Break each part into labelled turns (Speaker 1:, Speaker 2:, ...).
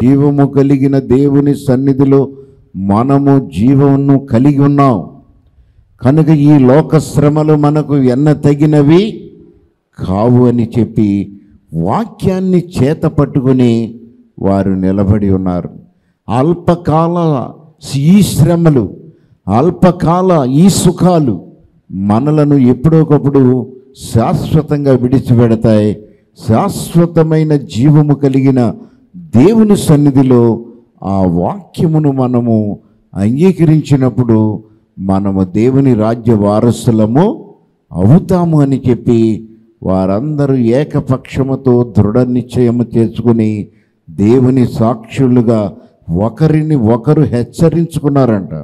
Speaker 1: జీవము కలిగిన దేవుని సన్నిధిలో మనము జీవమును కలిగి ఉన్నాం కనుక ఈ లోక శ్రమలు మనకు ఎన్న తగినవి కావు అని చెప్పి వాక్యాన్ని చేత పట్టుకుని వారు నిలబడి ఉన్నారు అల్పకాల ఈ శ్రమలు అల్పకాల ఈ సుఖాలు మనలను ఎప్పుడొకప్పుడు శాశ్వతంగా విడిచిపెడతాయి శాశ్వతమైన జీవము కలిగిన దేవుని సన్నిధిలో ఆ వాక్యమును మనము అంగీకరించినప్పుడు మనము దేవుని రాజ్య వారసులము అవుతాము అని చెప్పి వారందరూ ఏకపక్షముతో దృఢ నిశ్చయము చేసుకుని దేవుని సాక్షులుగా ఒకరిని ఒకరు హెచ్చరించుకున్నారంట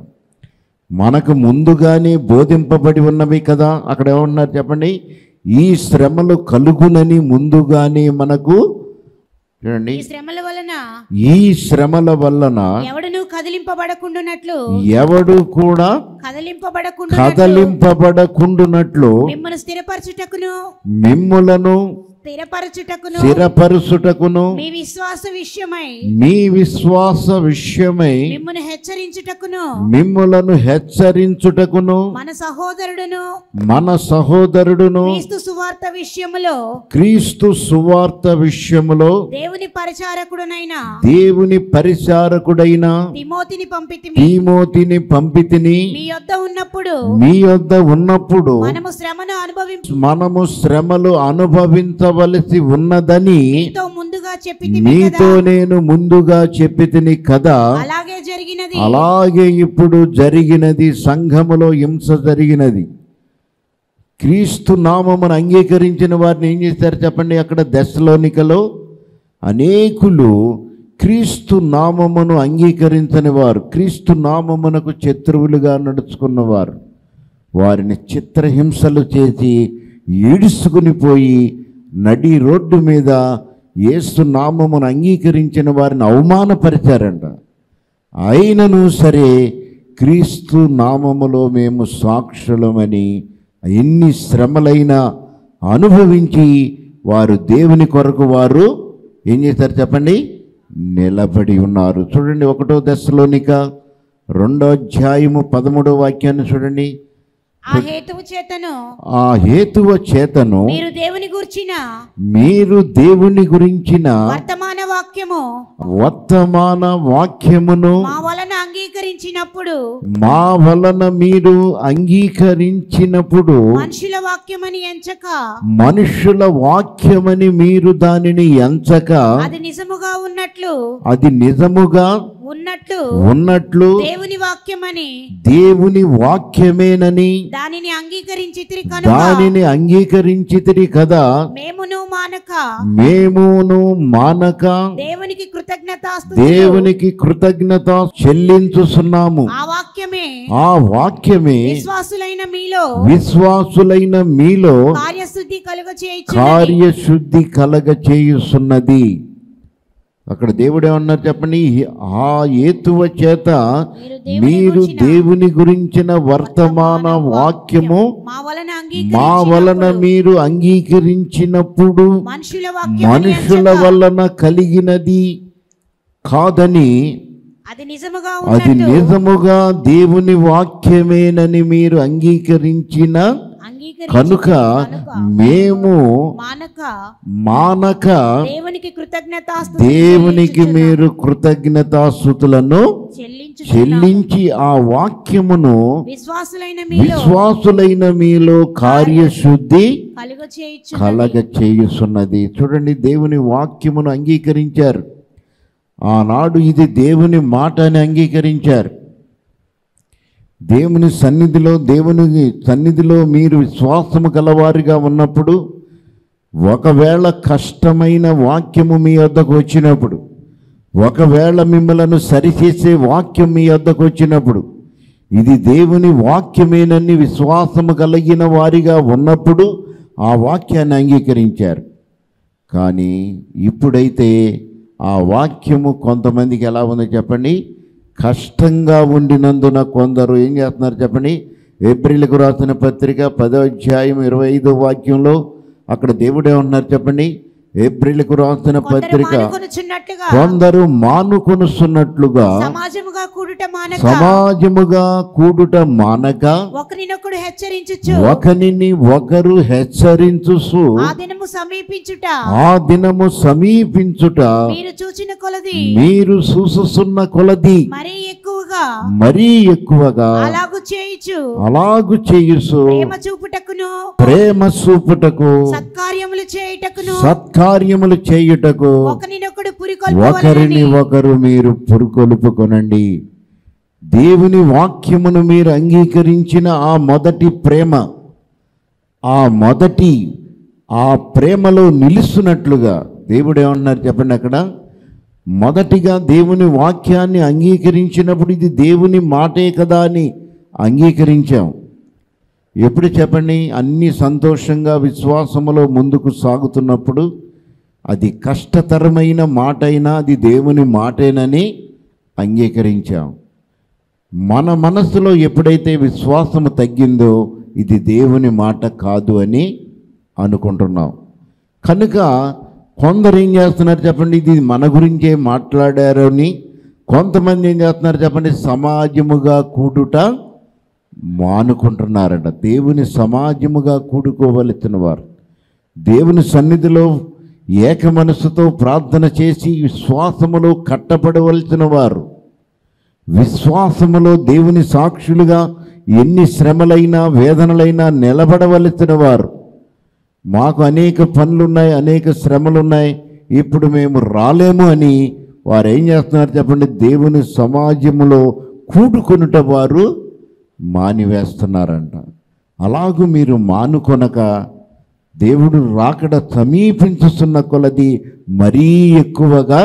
Speaker 1: మనకు ముందుగానే బోధింపబడి ఉన్నవి కదా అక్కడ ఏమన్నారు చెప్పండి ఈ శ్రమలు కలుగునని ముందుగానే మనకు చూడండి
Speaker 2: ఈ శ్రమల వలన
Speaker 1: ఈ శ్రమల వలన
Speaker 2: ఎవడును కదిలింపబడకుండునట్లు
Speaker 1: ఎవడు కూడా
Speaker 2: కదిలింపబడకుండా
Speaker 1: కదలింపబడకుండునట్లు
Speaker 2: మిమ్మల్ని స్థిరపరచుటకును
Speaker 1: మిమ్ములను
Speaker 2: స్థిరపరచుటకును
Speaker 1: స్థిరపరుచుటకును
Speaker 2: మీ విశ్వాస విషయమై
Speaker 1: మీ విశ్వాస విషయమై
Speaker 2: మిమ్మల్ని హెచ్చరించుటకును
Speaker 1: మిమ్ములను హెచ్చరించుటకును
Speaker 2: మన సహోదరుడును
Speaker 1: మన సహోదరుడును
Speaker 2: క్రీస్తు సువార్త విషయములో
Speaker 1: క్రీస్తు సువార్త విషయములో
Speaker 2: దేవుని పరిచారకుడునైన
Speaker 1: దేవుని పరిచారకుడైన
Speaker 2: తిమోతిని పంపితిమి
Speaker 1: తీమోతిని పంపితిని
Speaker 2: మీ యొద్ద ఉన్నప్పుడు
Speaker 1: మీ యొద్ద ఉన్నప్పుడు
Speaker 2: మనము శ్రమను అనుభవించు
Speaker 1: మనము శ్రమలు అనుభవించవలసి ఉన్నదని
Speaker 2: మీతో ముందుగా చెప్పి
Speaker 1: మీతో నేను ముందుగా చెప్పితిని కదా
Speaker 2: అలాగే జరిగినది
Speaker 1: అలాగే ఇప్పుడు జరిగినది సంఘములో హింస జరిగినది క్రీస్తు నామమును అంగీకరించిన వారిని ఏం చేశారు చెప్పండి అక్కడ దశలోనికలో అనేకులు క్రీస్తు నామమును అంగీకరించని వారు క్రీస్తు నామమునకు శత్రువులుగా నడుచుకున్నవారు వారిని చిత్రహింసలు చేసి ఈడుసుకుని పోయి నడి రోడ్డు మీద యేసు నామమును అంగీకరించిన వారిని అవమానపరిచారంట అయినను సరే క్రీస్తు నామములో మేము సాక్షులమని ఎన్ని శ్రమలైనా అనుభవించి వారు దేవుని కొరకు వారు ఏం చేశారు చెప్పండి నిలబడి ఉన్నారు చూడండి ఒకటో దశలోనిక రెండో అధ్యాయము పదమూడో వాక్యాన్ని చూడండి
Speaker 2: ఆ హేతువు చేతను
Speaker 1: ఆ హేతువ చేతను
Speaker 2: మీరు దేవుని గూర్చిన
Speaker 1: మీరు దేవుని గురించిన
Speaker 2: వర్తమాన వాక్యము
Speaker 1: వర్తమాన వాక్యమును
Speaker 2: మా వలన అంగీకరించినప్పుడు
Speaker 1: మా వలన మీరు అంగీకరించినప్పుడు
Speaker 2: మనుషుల వాక్యమని ఎంచక
Speaker 1: మనుషుల వాక్యమని మీరు దానిని ఎంచక
Speaker 2: అది నిజముగా ఉన్నట్లు
Speaker 1: అది నిజముగా
Speaker 2: ఉన్నట్లు
Speaker 1: ఉన్నట్లు
Speaker 2: దేవుని వాక్యమని
Speaker 1: దేవుని వాక్యమేనని
Speaker 2: దానిని అంగీకరించి కనుక
Speaker 1: దానిని అంగీకరించితిరి కదా
Speaker 2: మేమును మానక
Speaker 1: మేమును మానక
Speaker 2: దేవునికి కృతజ్ఞతాస్తు
Speaker 1: దేవునికి కృతజ్ఞత చెల్లించుచున్నాము
Speaker 2: ఆ వాక్యమే
Speaker 1: ఆ వాక్యమే
Speaker 2: విశ్వాసులైన మీలో
Speaker 1: విశ్వాసులైన మీలో
Speaker 2: కార్యశుద్ధి కలుగ
Speaker 1: కార్యశుద్ధి కలగ చేయుచున్నది అక్కడ దేవుడు ఏమన్నారు చెప్పండి ఆ ఏతువ చేత మీరు దేవుని గురించిన వర్తమాన వాక్యము
Speaker 2: మా వలన
Speaker 1: మా వలన
Speaker 2: అంగీకరించినప్పుడు
Speaker 1: మీరు అంగీకరించినప్పుడు
Speaker 2: మనుషుల వాక్యం
Speaker 1: మనుషుల వలన కలిగినది కాదని
Speaker 2: అది నిజముగా
Speaker 1: అది
Speaker 2: ఉన్నట్టు
Speaker 1: నిజముగా దేవుని వాక్యమేనని మీరు అంగీకరించిన
Speaker 2: అంగీకరించి
Speaker 1: కనుక మేము
Speaker 2: మానక
Speaker 1: మానక
Speaker 2: దేవునికి కృతజ్ఞతాస్తు
Speaker 1: దేవునికి మీరు కృతజ్ఞతాస్థుతులను
Speaker 2: చెల్లించు
Speaker 1: చెల్లించి ఆ వాక్యమును
Speaker 2: విశ్వాసులైన మీలో
Speaker 1: విశ్వాసులైన మీలో కార్యశుద్ధి
Speaker 2: కలుగ చేయొచ్చు
Speaker 1: కలగ చేయుచున్నది చూడండి దేవుని వాక్యమును అంగీకరించారు ఆనాడు ఇది దేవుని మాట అని అంగీకరించారు దేవుని సన్నిధిలో దేవుని సన్నిధిలో మీరు విశ్వాసము గలవారిగా ఉన్నప్పుడు ఒకవేళ కష్టమైన వాక్యము మీ వద్దకు వచ్చినప్పుడు ఒకవేళ మిమ్మలను సరిచేసే వాక్యం మీ వద్దకు వచ్చినప్పుడు ఇది దేవుని వాక్యమేనని విశ్వాసము కలిగిన వారిగా ఉన్నప్పుడు ఆ వాక్యాన్ని అంగీకరించారు కానీ ఇప్పుడైతే ఆ వాక్యము కొంతమందికి ఎలా ఉందో చెప్పండి కష్టంగా ఉండినందున కొందరు ఏం చేస్తున్నారు చెప్పండి ఏప్రిల్కు రాసిన పత్రిక పదో అధ్యాయం ఇరవై ఐదో వాక్యంలో అక్కడ దేవుడు ఏమంటున్నారు చెప్పండి ఏప్రిల్కు రాసిన
Speaker 2: కొందరు
Speaker 1: పత్రిక
Speaker 2: మానుకొనుచున్నట్లుగా
Speaker 1: కొందరు మానుకొనుస్తున్నట్లుగా
Speaker 2: సమాజముగా కూడుట మానక
Speaker 1: సమాజముగా కూడుట మానక
Speaker 2: ఒకరినొకడు హెచ్చరించుచు
Speaker 1: ఒకరిని ఒకరు హెచ్చరించు
Speaker 2: ఆ దినము సమీపించుట
Speaker 1: ఆ దినము సమీపించుట
Speaker 2: మీరు చూచిన కొలది
Speaker 1: మీరు చూసుస్తున్న కొలది
Speaker 2: మరీ ఎక్కువగా
Speaker 1: మరీ ఎక్కువగా
Speaker 2: అలాగు చేయుచు
Speaker 1: అలాగు చేయుసు
Speaker 2: ప్రేమ చూపుటకును
Speaker 1: ప్రేమ చూపుటకు
Speaker 2: సత్కార్యములు చేయుటకును
Speaker 1: సత్కార్యములు చేయుటకు
Speaker 2: ఒకరినొకడు
Speaker 1: ఒకరిని
Speaker 2: పురికొల్పవలెనని
Speaker 1: ఒకరు మీరు పురుకొలుపుకొనండి దేవుని వాక్యమును మీరు అంగీకరించిన ఆ మొదటి ప్రేమ ఆ మొదటి ఆ ప్రేమలో నిలుస్తున్నట్లుగా దేవుడు ఏమన్నారు చెప్పండి అక్కడ మొదటిగా దేవుని వాక్యాన్ని అంగీకరించినప్పుడు ఇది దేవుని మాటే కదా అని అంగీకరించాం ఎప్పుడు చెప్పండి అన్ని సంతోషంగా విశ్వాసములో ముందుకు సాగుతున్నప్పుడు అది కష్టతరమైన మాట అయినా అది దేవుని మాటేనని అంగీకరించాం మన మనస్సులో ఎప్పుడైతే విశ్వాసము తగ్గిందో ఇది దేవుని మాట కాదు అని అనుకుంటున్నాం కనుక కొందరు ఏం చేస్తున్నారు చెప్పండి ఇది మన గురించే మాట్లాడారని కొంతమంది ఏం చేస్తున్నారు చెప్పండి సమాజముగా కూడుట మానుకుంటున్నారట దేవుని సమాజముగా కూడుకోవలసిన వారు దేవుని సన్నిధిలో ఏక మనసుతో ప్రార్థన చేసి విశ్వాసములో కట్టబడవలసిన వారు విశ్వాసములో దేవుని సాక్షులుగా ఎన్ని శ్రమలైనా వేదనలైనా నిలబడవలసిన వారు మాకు అనేక పనులున్నాయి అనేక శ్రమలున్నాయి ఇప్పుడు మేము రాలేము అని వారు ఏం చేస్తున్నారు చెప్పండి దేవుని సమాజములో కూడుకొనుట వారు మానివేస్తున్నారంట అలాగూ మీరు మానుకొనక దేవుడు రాకడ సమీపించుతున్న కొలది మరీ ఎక్కువగా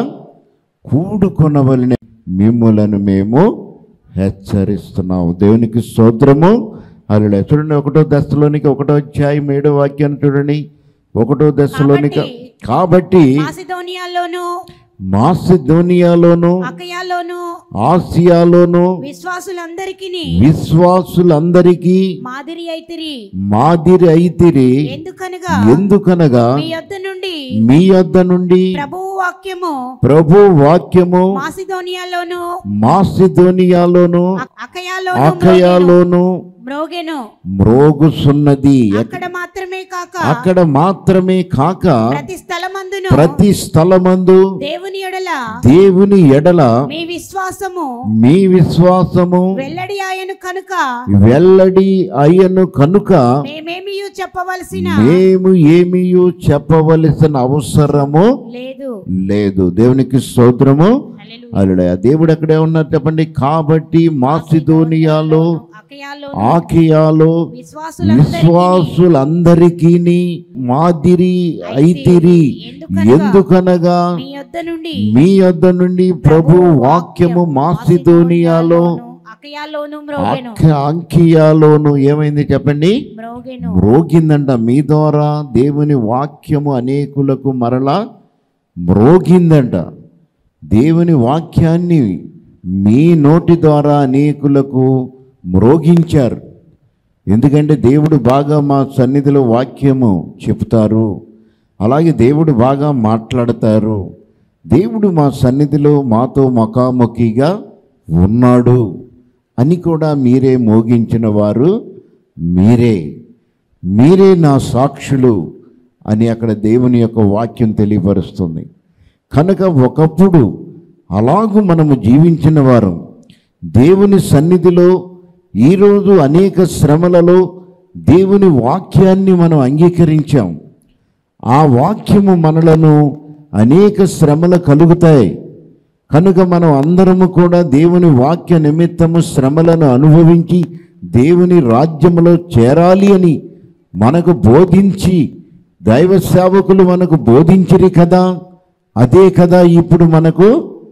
Speaker 1: కూడుకొనవలనే మిమ్ములను మేము హెచ్చరిస్తున్నాము దేవునికి స్తోత్రము అలా చూడండి ఒకటో దశలోనికి ఒకటో అధ్యాయం ఏడో వాక్యాన్ని చూడండి ఒకటో దశలోనికి కాబట్టి
Speaker 2: మాసిదోనియాలోను
Speaker 1: మాసిధోనియాలోను
Speaker 2: అకయాలోను
Speaker 1: ఆసియాలోను
Speaker 2: విశ్వాసులందరికీ
Speaker 1: విశ్వాసులందరికీ
Speaker 2: మాదిరి అయితిరి
Speaker 1: మాదిరి అయితిరి
Speaker 2: ఎందుకనగా
Speaker 1: ఎందుకనగా
Speaker 2: మీ యొద్ద నుండి
Speaker 1: మీ యొద్ద నుండి
Speaker 2: ప్రభువు వాక్యము
Speaker 1: ప్రభు వాక్యము
Speaker 2: మాసిదోనియాలోను
Speaker 1: మాసిధోనియాలోను
Speaker 2: అ- అకయాలోను
Speaker 1: ఆకయాలోను
Speaker 2: మ్రోగెను
Speaker 1: మ్రోగుసున్నది
Speaker 2: అక్కడ మాత్రమే కాక
Speaker 1: అక్కడ మాత్రమే కాక
Speaker 2: ప్రతి స్థలమందును
Speaker 1: ప్రతి స్థలమందు
Speaker 2: దేవుని ఎడల
Speaker 1: దేవుని ఎడల
Speaker 2: మీ విశ్వాసము
Speaker 1: మీ విశ్వాసము
Speaker 2: వెల్లడి ఆయను కనుక
Speaker 1: వెల్లడి అయ్యను కనుక
Speaker 2: మేమేమి చెప్పవలసిన
Speaker 1: మేము ఏమియు చెప్పవలసిన అవసరము
Speaker 2: లేదు
Speaker 1: లేదు దేవునికి స్తోత్రము
Speaker 2: హల్లెలూయా.
Speaker 1: అల్లుడే దేవుడు ఎక్కడే ఉన్నారు చెప్పండి కాబట్టి మాసిదోనియాలో
Speaker 2: అకయాలో
Speaker 1: ఆకియాలో
Speaker 2: విశ్వాసులందరికీ
Speaker 1: విశ్వాసులందరికీ మాదిరి అయితిరి ఎందుకనగా
Speaker 2: మీ యొద్ద నుండి
Speaker 1: మీ యొద్ద నుండి ప్రభు వాక్యము మాసిదోనియాలో
Speaker 2: అకయాలోను మ్రోగెను
Speaker 1: అక్క అంకియాలోను ఏమైంది చెప్పండి
Speaker 2: మ్రోగెను
Speaker 1: మ్రోగిందంట మీ ద్వారా దేవుని వాక్యము అనేకులకు మరలా మ్రోగిందంట దేవుని వాక్యాన్ని మీ నోటి ద్వారా అనేకులకు మ్రోగించారు ఎందుకంటే దేవుడు బాగా మా సన్నిధిలో వాక్యము చెప్తారు అలాగే దేవుడు బాగా మాట్లాడతారు దేవుడు మా సన్నిధిలో మాతో ముఖాముఖిగా ఉన్నాడు అని కూడా మీరే మోగించిన వారు మీరే మీరే నా సాక్షులు అని అక్కడ దేవుని యొక్క వాక్యం తెలియపరుస్తుంది కనుక ఒకప్పుడు అలాగూ మనము జీవించిన వారం దేవుని సన్నిధిలో ఈరోజు అనేక శ్రమలలో దేవుని వాక్యాన్ని మనం అంగీకరించాం ఆ వాక్యము మనలను అనేక శ్రమలు కలుగుతాయి కనుక మనం అందరము కూడా దేవుని వాక్య నిమిత్తము శ్రమలను అనుభవించి దేవుని రాజ్యములో చేరాలి అని మనకు బోధించి దైవ సేవకులు మనకు బోధించిరి కదా అదే కదా ఇప్పుడు మనకు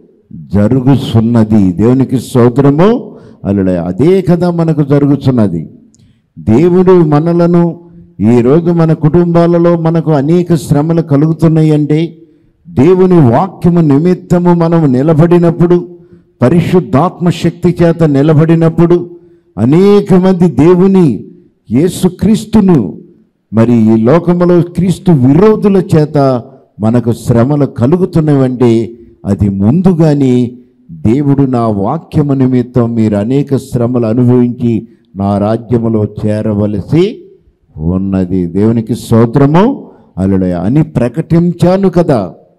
Speaker 1: జరుగుతున్నది దేవునికి స్తోత్రము అల్లుడే అదే కదా మనకు జరుగుతున్నది దేవుడు మనలను ఈరోజు మన కుటుంబాలలో మనకు అనేక శ్రమలు కలుగుతున్నాయి అంటే దేవుని వాక్యము నిమిత్తము మనము నిలబడినప్పుడు పరిశుద్ధాత్మ శక్తి చేత నిలబడినప్పుడు అనేక మంది దేవుని యేసుక్రీస్తును మరి ఈ లోకములో క్రీస్తు విరోధుల చేత మనకు శ్రమలు కలుగుతున్నవంటే అది ముందుగాని దేవుడు నా వాక్యము నిమిత్తం మీరు అనేక శ్రమలు అనుభవించి నా రాజ్యములో చేరవలసి ఉన్నది దేవునికి స్తోత్రము అల్లుడ అని ప్రకటించాను కదా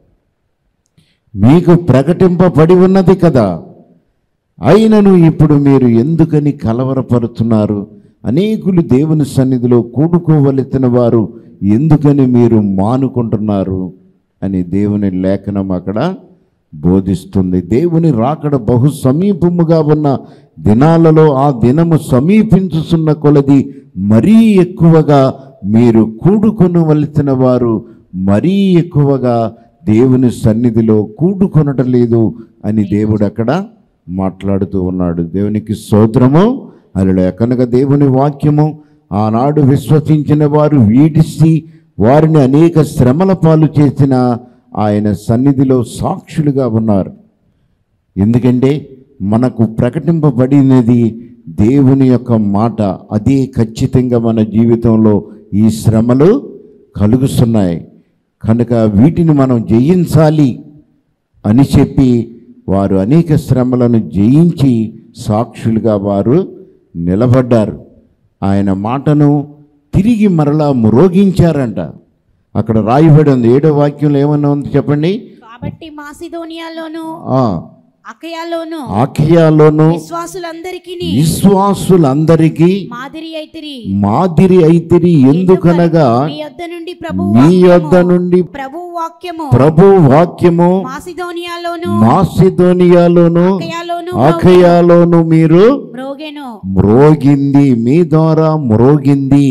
Speaker 1: మీకు ప్రకటింపబడి ఉన్నది కదా అయినను ఇప్పుడు మీరు ఎందుకని కలవరపరుచున్నారు అనేకులు దేవుని సన్నిధిలో కూడుకోవలసిన వారు ఎందుకని మీరు మానుకుంటున్నారు అని దేవుని లేఖనం అక్కడ బోధిస్తుంది దేవుని రాకడ బహు సమీపముగా ఉన్న దినాలలో ఆ దినము సమీపించుతున్న కొలది మరీ ఎక్కువగా మీరు కూడుకొనవలసిన వారు మరీ ఎక్కువగా దేవుని సన్నిధిలో కూడుకొనటం లేదు అని దేవుడు అక్కడ మాట్లాడుతూ ఉన్నాడు దేవునికి స్తోత్రము అలా కనుక దేవుని వాక్యము ఆనాడు విశ్వసించిన వారు వీడిసి వారిని అనేక శ్రమల పాలు చేసిన ఆయన సన్నిధిలో సాక్షులుగా ఉన్నారు ఎందుకంటే మనకు ప్రకటింపబడినది దేవుని యొక్క మాట అదే ఖచ్చితంగా మన జీవితంలో ఈ శ్రమలు కలుగుతున్నాయి కనుక వీటిని మనం జయించాలి అని చెప్పి వారు అనేక శ్రమలను జయించి సాక్షులుగా వారు నిలబడ్డారు ఆయన మాటను తిరిగి మరలా మ్రోగించారంట అక్కడ రాయబడి ఉంది ఏడో వాక్యంలో ఏమన్నా ఉంది చెప్పండి
Speaker 2: కాబట్టి మాసిదోనియాలోను
Speaker 1: ఆ
Speaker 2: అకయాలోను
Speaker 1: ఆఖియాలోను
Speaker 2: విశ్వాసులందరికీ
Speaker 1: విశ్వాసులందరికీ
Speaker 2: మాదిరి అయితిరి
Speaker 1: మాదిరి అయితిరి ఎందుకనగా
Speaker 2: మీ యొద్ద నుండి ప్రభు
Speaker 1: మీ యొద్ద నుండి
Speaker 2: ప్రభు వాక్యము
Speaker 1: ప్రభు వాక్యము
Speaker 2: మాసిదోనియాలోను
Speaker 1: మాసిదోనియాలోను
Speaker 2: అకయాలోను
Speaker 1: ఆఖయాలోను మీరు
Speaker 2: మ్రోగెను
Speaker 1: మ్రోగింది మీ ద్వారా మ్రోగింది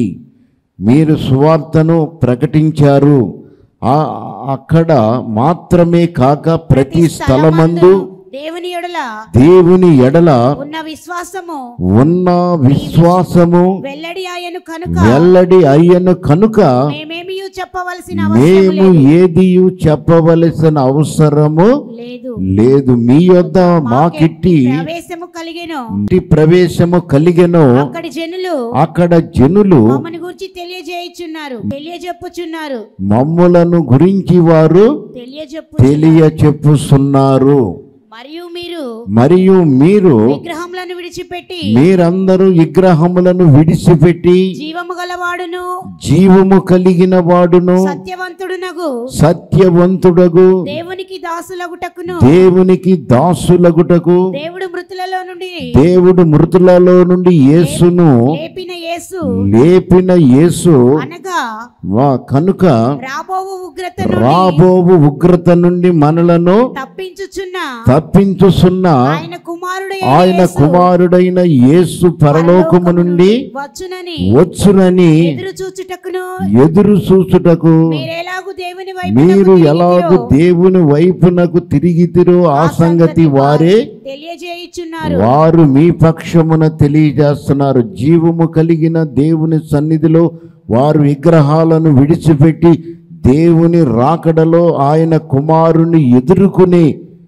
Speaker 1: మీరు సువార్తను ప్రకటించారు ఆ అక్కడ మాత్రమే కాక ప్రతి స్థలమందు
Speaker 2: దేవుని ఎడల
Speaker 1: దేవుని ఎడల
Speaker 2: ఉన్న విశ్వాసము
Speaker 1: ఉన్న విశ్వాసము
Speaker 2: వెల్లడి ఆయను కనుక
Speaker 1: వెల్లడి అయ్యను కనుక
Speaker 2: మేమేమి చెప్పవలసిన అవసరం
Speaker 1: మేము ఏదియు చెప్పవలసిన అవసరము
Speaker 2: లేదు
Speaker 1: లేదు మీ యొద్ద మాకిట్టి
Speaker 2: ప్రవేశము కలిగెను
Speaker 1: ఇంటి ప్రవేశము కలిగెను
Speaker 2: అక్కడి జనులు
Speaker 1: అక్కడ జనులు
Speaker 2: మమ్మని గురించి తెలియజేయుచున్నారు తెలియజెప్పుచున్నారు
Speaker 1: మమ్ములను గురించి వారు
Speaker 2: తెలియజెప్పు
Speaker 1: తెలియ చెప్పుస్తున్నారు
Speaker 2: మరియు మీరు
Speaker 1: మరియు మీరు
Speaker 2: విగ్రహములను విడిచిపెట్టి
Speaker 1: మీరందరూ విగ్రహములను విడిచిపెట్టి
Speaker 2: జీవము గలవాడును
Speaker 1: జీవము కలిగిన వాడును
Speaker 2: సత్యవంతుడునగు
Speaker 1: సత్యవంతుడగు
Speaker 2: దేవునికి దాసులగుటకును
Speaker 1: దేవునికి దాసులగుటకు
Speaker 2: దేవుడు మృతులలో నుండి
Speaker 1: దేవుడు మృతులలో నుండి యేసును
Speaker 2: లేపిన యేసు
Speaker 1: లేపిన యేసు
Speaker 2: అనగా
Speaker 1: వా కనుక
Speaker 2: రాబోవు ఉగ్రత నుండి
Speaker 1: రాబోవు ఉగ్రత నుండి మనలను
Speaker 2: తప్పించుచున్న
Speaker 1: తప్పించుసున్న
Speaker 2: ఆయన కుమారుడు
Speaker 1: ఆయన కుమారుడైన యేసు పరలోకము నుండి
Speaker 2: వచ్చునని
Speaker 1: వచ్చునని
Speaker 2: ఎదురు చూచుటకును
Speaker 1: ఎదురు చూచుటకు
Speaker 2: మీరెలాగు దేవుని వైపు
Speaker 1: మీరు ఎలాగూ దేవుని వైపునకు తిరిగితిరో ఆ సంగతి వారే
Speaker 2: తెలియజేయుచున్నారు
Speaker 1: వారు మీ పక్షమున తెలియజేస్తున్నారు జీవము కలిగిన దేవుని సన్నిధిలో వారు విగ్రహాలను విడిచిపెట్టి దేవుని రాకడలో ఆయన కుమారుని ఎదుర్కొనే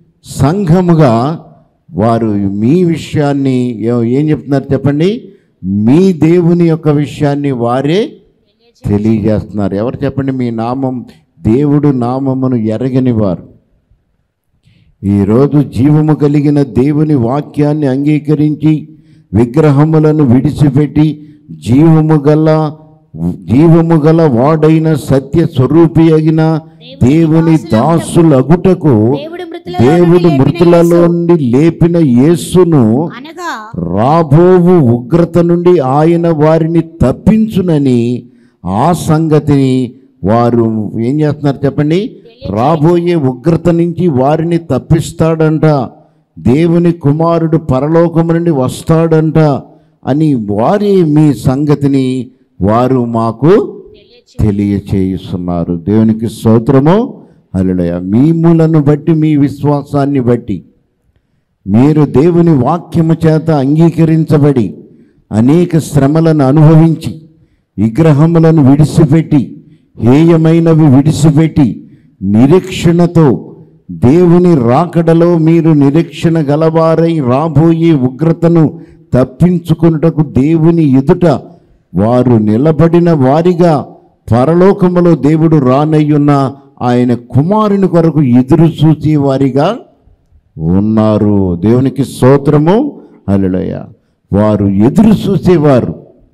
Speaker 1: సంఘముగా వారు మీ విషయాన్ని ఏ- ఏం చెప్తున్నారు చెప్పండి మీ దేవుని యొక్క విషయాన్ని వారే తెలియజేస్తున్నారు ఎవరు చెప్పండి మీ నామం దేవుడు నామమును ఎరగని వారు ఈరోజు జీవము కలిగిన దేవుని వాక్యాన్ని అంగీకరించి విగ్రహములను విడిచిపెట్టి జీవము గల జీవము గల వాడైన సత్య స్వరూపి అయిన దేవుని దాసులగుటకు
Speaker 2: దేవుడు మృతుల
Speaker 1: దేవుడు మృతులలో నుండి లేపిన యేసును
Speaker 2: అనగా
Speaker 1: రాబోవు ఉగ్రత నుండి ఆయన వారిని తప్పించునని ఆ సంగతిని వారు ఏం చేస్తున్నారు చెప్పండి రాబోయే ఉగ్రత నుంచి వారిని తప్పిస్తాడంట దేవుని కుమారుడు పరలోకము నుండి వస్తాడంట అని వారి మీ సంగతిని వారు మాకు తెలియచేస్తున్నారు దేవునికి స్తోత్రము హల్లెలూయ మీములను బట్టి మీ విశ్వాసాన్ని బట్టి మీరు దేవుని వాక్యము చేత అంగీకరించబడి అనేక శ్రమలను అనుభవించి విగ్రహములను విడిచిపెట్టి హేయమైనవి విడిచిపెట్టి నిరీక్షణతో దేవుని రాకడలో మీరు నిరీక్షణ గలవారై రాబోయే ఉగ్రతను తప్పించుకొనుటకు దేవుని ఎదుట వారు నిలబడిన వారిగా పరలోకములో దేవుడు రానయ్యున్న ఆయన కుమారుని కొరకు ఎదురు చూసే వారిగా ఉన్నారు దేవునికి స్తోత్రము హల్లెలూయ వారు ఎదురు చూసేవారు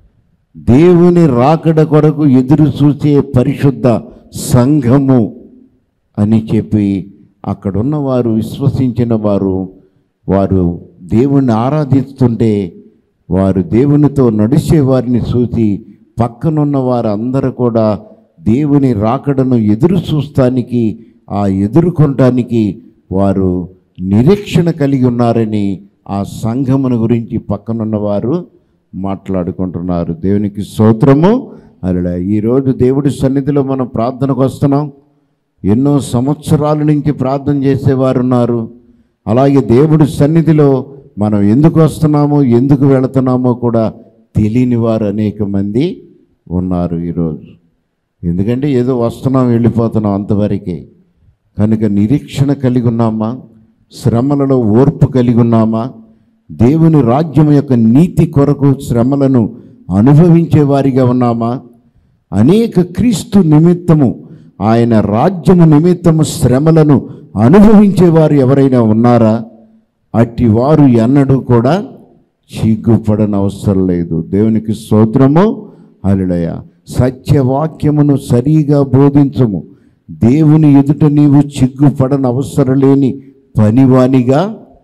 Speaker 1: దేవుని రాకడ కొరకు ఎదురు చూసే పరిశుద్ధ సంఘము అని చెప్పి అక్కడున్న వారు విశ్వసించిన వారు వారు దేవుణ్ణి ఆరాధిస్తుంటే వారు దేవునితో నడిచే వారిని చూసి పక్కనున్న వారందరూ కూడా దేవుని రాకడను ఎదురు చూస్తానికి ఆ ఎదుర్కొనటానికి వారు నిరీక్షణ కలిగి ఉన్నారని ఆ సంఘమును గురించి పక్కనున్న వారు మాట్లాడుకుంటున్నారు దేవునికి స్తోత్రము అలా ఈరోజు దేవుడి సన్నిధిలో మనం ప్రార్థనకు వస్తున్నాం ఎన్నో సంవత్సరాల నుంచి ప్రార్థన చేసేవారు ఉన్నారు అలాగే దేవుడి సన్నిధిలో మనం ఎందుకు వస్తున్నామో ఎందుకు వెళుతున్నామో కూడా తెలియని వారు అనేక మంది ఉన్నారు ఈరోజు ఎందుకంటే ఏదో వస్తున్నాం వెళ్ళిపోతున్నాం అంతవరకే కనుక నిరీక్షణ కలిగి ఉన్నామా శ్రమలలో ఓర్పు కలిగి ఉన్నామా దేవుని రాజ్యం యొక్క నీతి కొరకు శ్రమలను అనుభవించే వారిగా ఉన్నామా అనేక క్రీస్తు నిమిత్తము ఆయన రాజ్యము నిమిత్తము శ్రమలను అనుభవించేవారు ఎవరైనా ఉన్నారా అట్టి వారు ఎన్నడూ కూడా సిగ్గుపడని అవసరం లేదు దేవునికి స్తోత్రము హల్లెలూయ సత్యవాక్యమును సరిగా బోధించము దేవుని ఎదుట నీవు సిగ్గుపడని అవసరం లేని పనివానిగా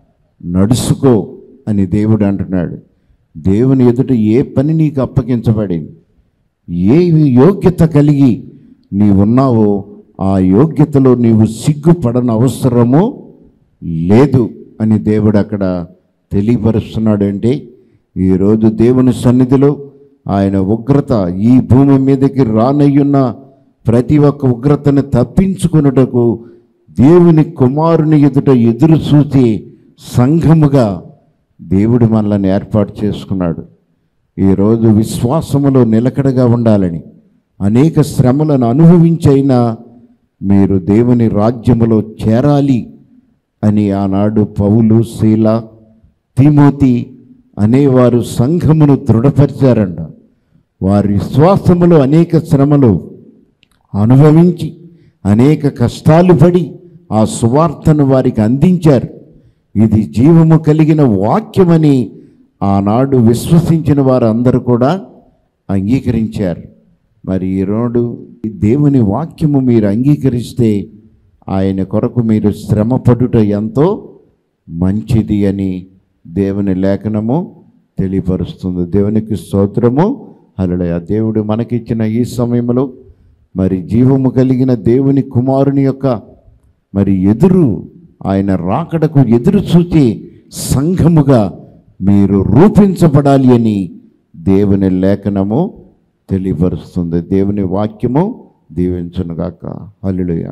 Speaker 1: నడుచుకో అని దేవుడు అంటున్నాడు దేవుని ఎదుట ఏ పని నీకు అప్పగించబడింది ఏ యోగ్యత కలిగి నీవున్నావో ఆ యోగ్యతలో నీవు సిగ్గుపడని అవసరము లేదు అని దేవుడు అక్కడ తెలియపరుస్తున్నాడు అంటే ఈరోజు దేవుని సన్నిధిలో ఆయన ఉగ్రత ఈ భూమి మీదకి రానయ్యున్న ప్రతి ఒక్క ఉగ్రతను తప్పించుకున్నటకు దేవుని కుమారుని ఎదుట ఎదురు చూసి సంఘముగా దేవుడు మనల్ని ఏర్పాటు చేసుకున్నాడు ఈరోజు విశ్వాసములో నిలకడగా ఉండాలని అనేక శ్రమలను అనుభవించైనా మీరు దేవుని రాజ్యములో చేరాలి అని ఆనాడు పౌలు శీల తిమోతి అనేవారు సంఘమును దృఢపరిచారంట వారి విశ్వాసములో అనేక శ్రమలు అనుభవించి అనేక కష్టాలు పడి ఆ సువార్తను వారికి అందించారు ఇది జీవము కలిగిన వాక్యమని ఆనాడు విశ్వసించిన వారందరూ కూడా అంగీకరించారు మరి ఈరోడు ఈ దేవుని వాక్యము మీరు అంగీకరిస్తే ఆయన కొరకు మీరు శ్రమపడుట ఎంతో మంచిది అని దేవుని లేఖనము తెలియపరుస్తుంది దేవునికి స్తోత్రము హల్లెలూయా దేవుడు మనకిచ్చిన ఈ సమయంలో మరి జీవము కలిగిన దేవుని కుమారుని యొక్క మరి ఎదురు ఆయన రాకడకు ఎదురు చూచే సంఘముగా మీరు రూపించబడాలి అని దేవుని లేఖనము తెలియపరుస్తుంది దేవుని వాక్యము దీవించునుగాక హల్లెలూయా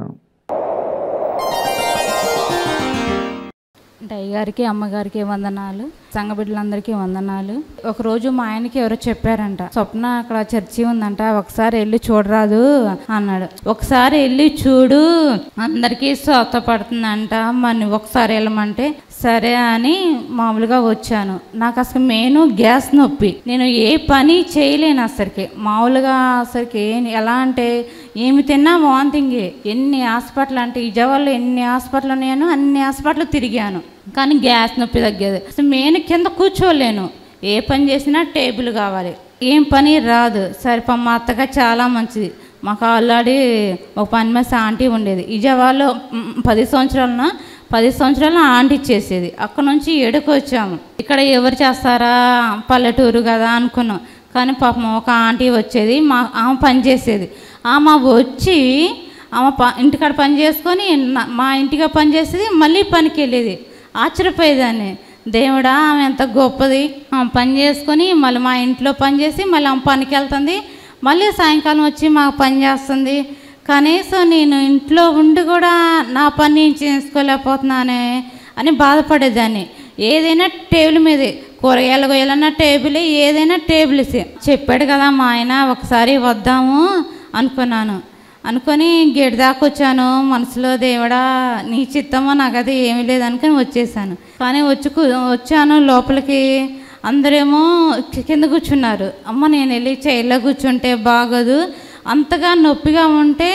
Speaker 3: అంటే అయ్యగారికి అమ్మగారికి వందనాలు సంఘ బిడ్డలందరికీ వందనాలు ఒకరోజు మా ఆయనకి ఎవరో చెప్పారంట స్వప్న అక్కడ చర్చి ఉందంట ఒకసారి వెళ్ళి చూడరాదు అన్నాడు ఒకసారి వెళ్ళి చూడు అందరికీ స్వత పడుతుందంట మరి ఒకసారి వెళ్ళమంటే సరే అని మామూలుగా వచ్చాను నాకు అసలు మెయిన్ గ్యాస్ నొప్పి నేను ఏ పని చేయలేను అసలుకి మామూలుగా అసలుకి ఏ- ఎలా అంటే ఏమి తిన్నా వాంతింగ్ ఎన్ని హాస్పిటల్ అంటే విజయవాడలో ఎన్ని హాస్పిటల్ ఉన్నాయో అన్ని హాస్పిటల్ తిరిగాను కానీ గ్యాస్ నొప్పి తగ్గేది అసలు మెయిన్ కింద కూర్చోలేను ఏ పని చేసినా టేబుల్ కావాలి ఏం పని రాదు సరే పాపం మా అత్తగా చాలా మంచిది మాకు ఆల్రెడీ ఒక పని మీద ఆంటీ ఉండేది విజయవాడలో మ్, పది సంవత్సరాలన పది సంవత్సరాలు ఆంటీ చేసేది అక్కడ నుంచి ఏడుకు వచ్చాము ఇక్కడ ఎవరు చేస్తారా పల్లెటూరు కదా అనుకున్నాం కానీ పాపం ఒక ఆంటీ వచ్చేది మా ఆమె పని చేసేది ఆమె వచ్చి ఆమె ప ఇంటికాడ పని చేసుకొని నా- మా ఇంటిగా పని చేసేది మళ్ళీ పనికి వెళ్ళేది ఆశ్చర్యపోయేదాన్ని దేవుడా ఆమె ఎంత గొప్పది ఆమె పని చేసుకొని మళ్ళీ మా ఇంట్లో పని చేసి మళ్ళీ ఆమె పనికి వెళ్తుంది మళ్ళీ సాయంకాలం వచ్చి మాకు పని చేస్తుంది కనీసం నేను ఇంట్లో ఉండి కూడా నా పని నేను చేసుకోలేకపోతున్నానే అని బాధపడేదాన్ని ఏదైనా టేబుల్ మీదే కూరగాయలు కొయ్యాలన్నా టేబుల్ ఏదైనా టేబుల్సే చెప్పాడు కదా మా ఆయన ఒకసారి వద్దాము అనుకున్నాను అనుకొని గేట్ దాకా వచ్చాను మనసులో దేవుడా నీ చిత్తమో నాకు అది ఏమీ లేదు అనుకుని వచ్చేసాను కానీ వచ్చి కూ- వచ్చాను లోపలికి అందరేమో కి- కింద కూర్చున్నారు అమ్మ నేను వెళ్ళి చైర్లో కూర్చుంటే బాగోదు అంతగా నొప్పిగా ఉంటే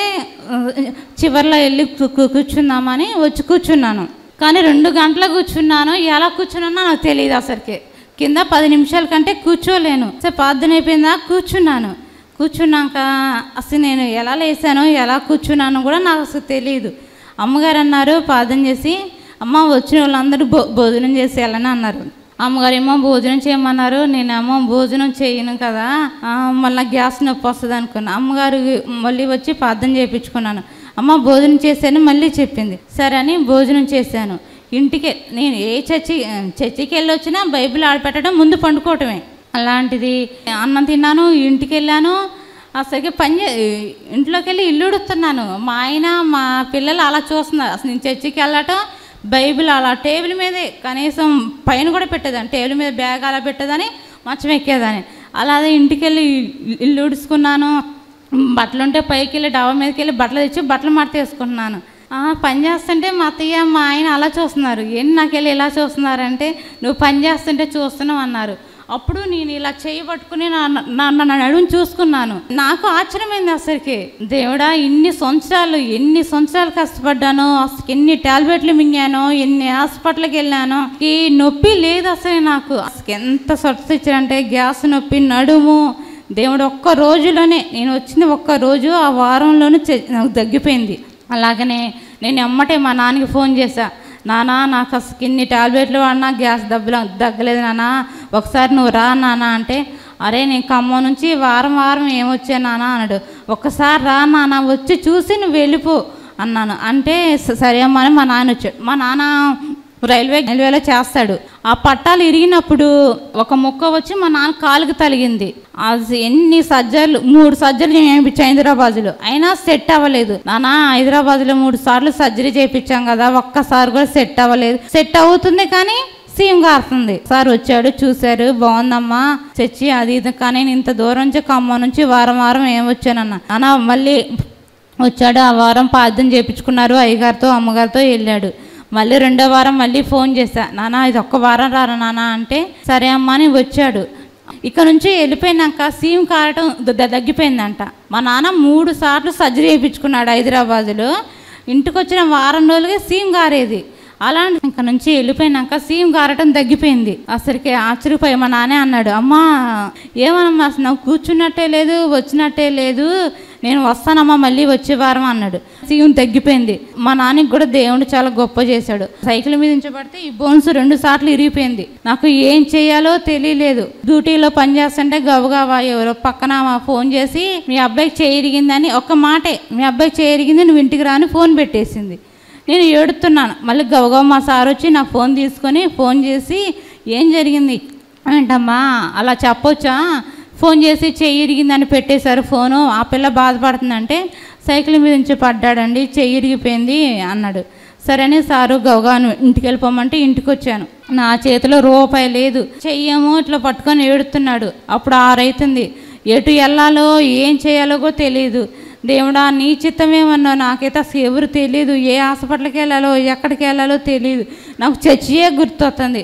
Speaker 3: చివర్లో వెళ్ళి కూ- కూ- కూర్చుందామని వచ్చి కూర్చున్నాను కానీ రెండు గంటలు కూర్చున్నాను ఎలా కూర్చున్నానో నాకు తెలియదు అసలుకి కింద పది నిమిషాల కంటే కూర్చోలేను సరే ప్రార్థన అయిపోయిందా కూర్చున్నాను కూర్చున్నాక అసలు నేను ఎలా లేసానో ఎలా కూర్చున్నానో కూడా నాకు అసలు తెలియదు అమ్మగారు అన్నారు ప్రార్థన చేసి అమ్మ వచ్చిన వాళ్ళందరూ భో భోజనం చేసి వెళ్ళని అన్నారు అమ్మగారేమో భోజనం చేయమన్నారు నేనేమో భోజనం చేయను కదా ఆ, మళ్ళీ గ్యాస్ నొప్పి వస్తుంది అనుకున్నా అమ్మగారు మళ్ళీ వచ్చి ప్రార్థన చేయించుకున్నాను అమ్మ భోజనం చేశాను మళ్ళీ చెప్పింది సరే అని భోజనం చేశాను ఇంటికి నేను ఏ చర్చి చర్చికి వెళ్ళి వచ్చినా బైబిల్ ఆడపెట్టడం ముందు పండుకోవటమే అలాంటిది అన్నం తిన్నాను ఇంటికి వెళ్ళాను అసలుకి పని చే- ఇంట్లోకి వెళ్ళి ఇల్లు ఉడుతున్నాను మా ఆయన మా పిల్లలు అలా చూస్తున్నారు అసలు నేను చర్చికి వెళ్ళటం బైబిల్ అలా టేబుల్ మీదే కనీసం పైన కూడా పెట్టేదాన్ని టేబుల్ మీద బ్యాగ్ అలా పెట్టేదాన్ని మంచం ఎక్కేదాన్ని అలాగే ఇంటికి వెళ్ళి ఇల్లు ఉడుచుకున్నాను బట్టలు ఉంటే పైకి వెళ్ళి డాబా మీదకి వెళ్ళి బట్టలు తెచ్చి బట్టలు మడత వేసుకుంటున్నాను ఆ, పని చేస్తుంటే మా అత్తయ్య మా ఆయన అలా చూస్తున్నారు ఏంటి నాకు వెళ్ళి ఇలా చూస్తున్నారంటే నువ్వు పని చేస్తుంటే చూస్తున్నావు అన్నారు అప్పుడు నేను ఇలా చేయి పట్టుకుని నా నా నా నడుము చూసుకున్నాను నాకు ఆశ్చర్యమైంది అసలుకి దేవుడా ఇన్ని సంవత్సరాలు ఎన్ని సంవత్సరాలు కష్టపడ్డాను అసలు ఎన్ని టాబ్లెట్లు మింగానో ఎన్ని హాస్పిటల్కి వెళ్ళాను ఈ నొప్పి లేదు అసలు నాకు అసలు ఎంత స్వచ్ఛ ఇచ్చారంటే గ్యాస్ నొప్పి నడుము దేవుడు ఒక్క రోజులోనే నేను వచ్చింది ఒక్క రోజు ఆ వారంలోనే చె- నాకు తగ్గిపోయింది అలాగనే నేను ఎమ్మటే మా నాన్నకి ఫోన్ చేశా నానా నాకు అసలు ఇన్ని టాబ్లెట్లు వాడినా గ్యాస్ దెబ్బల దగ్గలేదు నాన్న ఒకసారి నువ్వు రా నాన్న అంటే అరే నేను ఖమ్మం నుంచి వారం వారం ఏమొచ్చా నాన్న అన్నాడు ఒక్కసారి రా నాన్న వచ్చి చూసి నువ్వు వెళ్ళిపో అన్నాను అంటే "స- సరే అమ్మా అని మా నాన్న వచ్చాడు మా నాన్న రైల్వే రైల్వేలో చేస్తాడు ఆ పట్టాలు ఇరిగినప్పుడు ఒక ముక్క వచ్చి మా నాన్న కాలుకి తలిగింది అది ఎన్ని సర్జరీలు మూడు సర్జరీలు చేయించాం హైదరాబాద్లో అయినా సెట్ అవ్వలేదు నాన్న హైదరాబాద్లో మూడు సార్లు సర్జరీ చేయించాం కదా ఒక్కసారి కూడా సెట్ అవ్వలేదు సెట్ అవుతుంది కానీ సీఎం గారుతుంది సార్ వచ్చాడు చూశారు బాగుందమ్మా చచ్చి అది ఇది కానీ నేను ఇంత దూరం నుంచి ఖమ్మం నుంచి వారం వారం ఏం వచ్చానన్న అన్న మళ్ళీ వచ్చాడు ఆ వారం ప్రార్థన చేయించుకున్నారు అయ్యగారితో అమ్మగారితో వెళ్ళాడు మళ్ళీ రెండో వారం మళ్ళీ ఫోన్ చేశా నాన్న ఇది ఒక్క వారం రారా నాన్న అంటే సరే అమ్మా అని వచ్చాడు ఇక్కడ నుంచి వెళ్ళిపోయినాక సీమ్ కారటం ద- ద- తగ్గిపోయిందంట మా నాన్న మూడు సార్లు సర్జరీ చేయించుకున్నాడు హైదరాబాదులో ఇంటికి వచ్చిన వారం రోజులుగా సీమ్ గారేది అలాంటి ఇంక నుంచి వెళ్ళిపోయినాక సీమ్ గారటం తగ్గిపోయింది అసలుకి ఆశ్చర్యపోయి మా నానే అన్నాడు అమ్మా ఏమనమ్మా అసలు నాకు కూర్చున్నట్టే లేదు వచ్చినట్టే లేదు నేను వస్తానమ్మా మళ్ళీ వచ్చే వారం అన్నాడు సీఎం తగ్గిపోయింది మా నాన్నకి కూడా దేవుడు చాలా గొప్ప చేశాడు సైకిల్ మీద ఉంచబడితే ఈ బోన్స్ రెండు సార్లు ఇరిగిపోయింది నాకు ఏం చేయాలో తెలియలేదు డ్యూటీలో పనిచేస్తుంటే గబగబా ఎవరో పక్కన మా ఫోన్ చేసి మీ అబ్బాయికి చేయిరిగిందని ఒక్క మాటే మీ అబ్బాయికి చేయిరిగింది నువ్వు ఇంటికి రాని ఫోన్ పెట్టేసింది నేను ఏడుతున్నాను మళ్ళీ గబగబా మా సార్ వచ్చి నా ఫోన్ తీసుకొని ఫోన్ చేసి ఏం జరిగింది ఏంటమ్మా అలా చెప్పొచ్చా ఫోన్ చేసి చెయ్యి ఇరిగిందని పెట్టేశారు ఫోను ఆ పిల్ల బాధపడుతుందంటే సైకిల్ మీద నుంచి పడ్డాడండి చెయ్యి ఇరిగిపోయింది అన్నాడు సరే అని సారు గవగాను ఇంటికి వెళ్ళిపోమంటే ఇంటికి వచ్చాను నా చేతిలో రూపాయి లేదు చెయ్యేమో ఇట్లా పట్టుకొని ఏడుతున్నాడు అప్పుడు ఆరైతుంది ఎటు వెళ్ళాలో ఏం చేయాలో కూడా తెలియదు దేవుడా నీ చిత్తమేమన్నా నాకైతే అసలు ఎవరు తెలియదు ఏ హాస్పిటల్కి వెళ్ళాలో ఎక్కడికి వెళ్ళాలో తెలియదు నాకు చర్చియే గుర్తొస్తుంది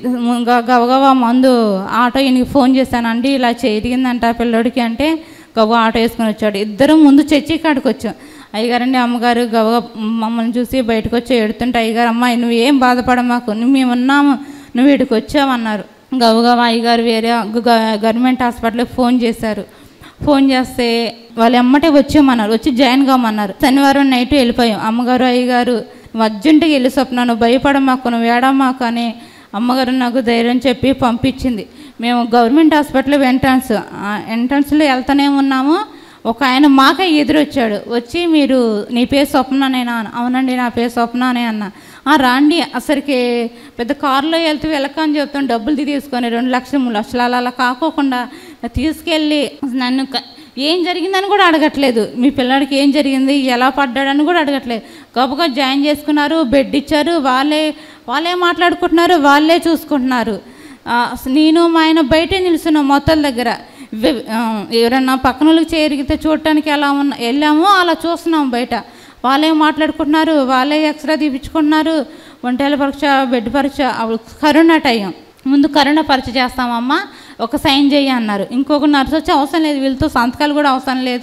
Speaker 3: గ- గబగబా మందు ఆటో ఈయనకి ఫోన్ చేశానండి ఇలా చేయదిగిందంట ఆ పిల్లోడికి అంటే గబగబా ఆటో వేసుకొని వచ్చాడు ఇద్దరం ముందు చర్చి కాడికి వచ్చాం అయ్యగారండి అమ్మగారు గబగబా మమ్మల్ని చూసి బయటకు వచ్చి ఎడుతుంటే అయ్యగారు అమ్మాయి నువ్వు ఏం బాధపడమాకు నువ్వు మేము ఉన్నాము నువ్వు వీడికి వచ్చావన్నారు గబగబా అయ్యగారు వేరే గ- గ- గవర్నమెంట్ హాస్పిటల్కి ఫోన్ చేశారు ఫోన్ చేస్తే వాళ్ళు ఎమ్మటే వచ్చామన్నారు వచ్చి జాయిన్ కామన్నారు శనివారం నైట్ వెళ్ళిపోయాం అమ్మగారు అయ్యగారు నువ్వు అర్జెంటుగా వెళ్ళి స్వప్న నువ్వు భయపడమాకు నువ్వు ఏడమాకు అని అమ్మగారు నాకు ధైర్యం చెప్పి పంపించింది మేము గవర్నమెంట్ హాస్పిటల్ ఎంట్రన్స్ ఎంట్రన్స్లో వెళ్తానే ఉన్నాము ఒక ఆయన మాకే ఎదురొచ్చాడు వచ్చి మీరు నీ పేరు స్వప్ననేనా అని. అవునండి నా పేరు స్వప్న అనే అన్న "ఆ, రాండి అసలుకి పెద్ద కారులో వెళ్తూ వెళ్ళకని చెప్తాను డబ్బులు తీసుకొని రెండు లక్షలు మూడు లక్షలు అలా అలా కాకోకుండా తీసుకెళ్ళి నన్ను క- ఏం జరిగిందని కూడా అడగట్లేదు మీ పిల్లాడికి ఏం జరిగింది ఎలా పడ్డాడని కూడా అడగట్లేదు గొప్పగా జాయిన్ చేసుకున్నారు బెడ్ ఇచ్చారు వాళ్ళే వాళ్ళే మాట్లాడుకుంటున్నారు వాళ్ళే చూసుకుంటున్నారు ఆ, అసలు నేను మా ఆయన బయటే నిలుస్తున్నాం మొత్తం దగ్గర వె- ఆ, ఎవరన్నా పక్కన వాళ్ళకి చేరిగితే చూడటానికి ఎలా ఉన్న వెళ్ళామో అలా చూస్తున్నాం బయట వాళ్ళే మాట్లాడుకుంటున్నారు వాళ్ళే ఎక్స్రే తీపించుకుంటున్నారు ఒంటేల పరీక్ష బెడ్ పరీక్ష అప్పుడు కరోనా టైం ముందు కరోనా పరీక్ష చేస్తామమ్మా ఒక సైన్ చేయి అన్నారు ఇంకొక నర్స్ వచ్చి అవసరం లేదు వీళ్ళతో సంతకాలు కూడా అవసరం లేదు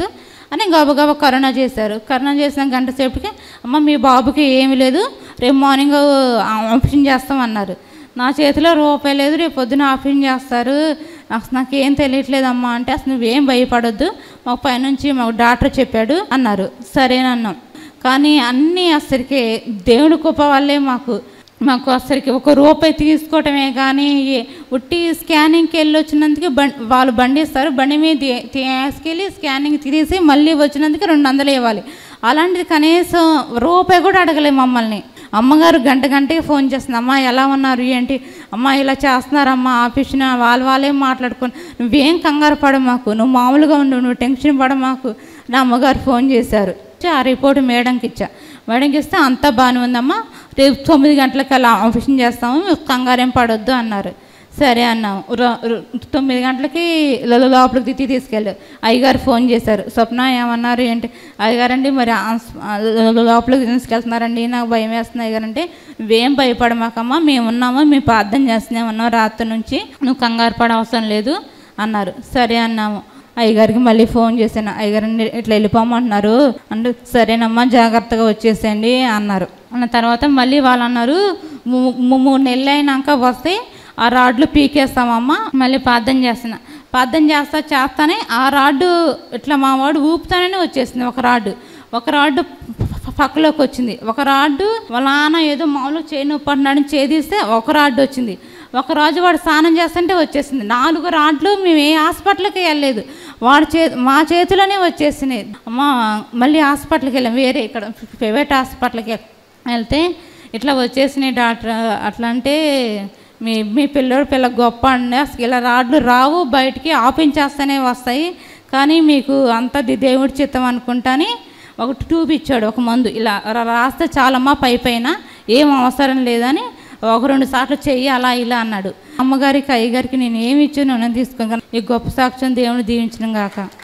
Speaker 3: అని గబగబా కరోనా చేశారు కరోనా చేసిన గంట సేపటికి అమ్మ మీ బాబుకి ఏమీ లేదు రేపు మార్నింగ్ ఆపరేషన్ చేస్తామన్నారు నా చేతిలో రూపాయి లేదు రేపు పొద్దున ఆపరేషన్ చేస్తారు అసలు నాకేం తెలియట్లేదమ్మా అంటే అసలు నువ్వేం భయపడొద్దు మాకు పైనుంచి మాకు డాక్టర్ చెప్పాడు అన్నారు సరేనన్నాం కానీ అన్నీ అసలుకి దేవుడి కృప వల్లే మాకు మాకు అసలుకి ఒక రూపాయి తీసుకోవటమే కానీ ఏ- ఉట్టి స్కానింగ్కి వెళ్ళి వచ్చినందుకు బం వాళ్ళు బండి ఇస్తారు బండి మీద తీ- తీసుకెళ్ళి స్కానింగ్ తీసి మళ్ళీ వచ్చినందుకు రెండు వందలు ఇవ్వాలి అలాంటిది కనీసం రూపాయి కూడా అడగలే మమ్మల్ని అమ్మగారు గంట గంటకి ఫోన్ చేస్తుంది అమ్మ ఎలా ఉన్నారు ఏంటి అమ్మ ఇలా చేస్తున్నారమ్మా ఆఫీస్న వాళ్ళు వాళ్ళేం మాట్లాడుకొని నువ్వేం కంగారు పడ మాకు నువ్వు మామూలుగా ఉండు నువ్వు టెన్షన్ పడ మాకు నా అమ్మగారు ఫోన్ చేశారు ఇచ్చి ఆ రిపోర్ట్ మేడంకి ఇచ్చా మేడంకి ఇస్తే అంతా బాగానే ఉందమ్మా రేపు తొమ్మిది గంటలకు అలా ఆఫీషన్ చేస్తాము మీకు కంగారేం పడొద్దు అన్నారు సరే అన్నాము ర- ర- తొమ్మిది గంటలకి లో- లోపలికి తిట్టి తీసుకెళ్ళారు అయ్యగారు ఫోన్ చేశారు స్వప్న ఏమన్నారు ఏంటి అయ్యగారండి మరి ఆస్- ఆ లో- లోపలికి తీసుకెళ్తున్నారండి నాకు భయం వేస్తుంది అయ్యగారంటే నువ్వేం భయపడమాకమ్మా మేము ఉన్నాము మేము ప్రార్థన చేస్తూనే ఉన్నాం రాత్రి నుంచి నువ్వు కంగారు పడ అవసరం లేదు అన్నారు సరే అన్నాము అయ్యగారికి మళ్ళీ ఫోన్ చేశాను అయ్యగారండి ఇట్లా వెళ్ళిపోమంటున్నారు అంటే సరేనమ్మా జాగ్రత్తగా వచ్చేసేయండి అన్నారు అన్న తర్వాత మళ్ళీ వాళ్ళు అన్నారు "ము- ము- మూడు నెలలు అయినాక వస్తే ఆ రాడ్లు పీకేస్తామమ్మా మళ్ళీ ప్రార్థన చేస్తున్నా ప్రార్థన చేస్తా చేస్తానే ఆ రాడ్డు ఇట్లా మా వాడు ఊపుతానే వచ్చేసింది ఒక రాడ్డు ఒక రాడ్డు ప- పక్కలోకి వచ్చింది ఒక రాడ్డు వాళ్ళ నాన్న ఏదో మామూలుగా చేయి నొప్పి అంటున్నాడని చేదీస్తే ఒక రాడ్డు వచ్చింది ఒక రోజు వాడు స్నానం చేస్తుంటే వచ్చేసింది నాలుగు రాడ్లు మేము ఏ హాస్పిటల్కి వెళ్ళలేదు వాడి చే మా చేతిలోనే వచ్చేసినాయి అమ్మ మళ్ళీ హాస్పిటల్కి వెళ్ళాం వేరే ఇక్కడ ప్రైవేట్ హాస్పిటల్కి వెళ్తే ఇట్లా వచ్చేసినాయి డాక్టర్ అట్లా అంటే మీ మీ పిల్లడు పిల్ల గొప్ప అండి అసలు ఇలా రాడ్లు రావు బయటికి ఆపించేస్తూనే వస్తాయి కానీ మీకు అంత ది- దేవుడి చిత్తం అనుకుంటాని ఒక ట్యూబ్ ఇచ్చాడు ఒక మందు ఇలా రా- రాస్తే చాలమ్మా పై పైన ఏం అవసరం లేదని ఒక రెండు సార్లు చెయ్యి అలా ఇలా అన్నాడు అమ్మగారికి అయ్యగారికి నేను ఏమి ఇచ్చాను నేను తీసుకుని ఈ గొప్ప సాక్ష్యం దేవుని దీవించడం గాక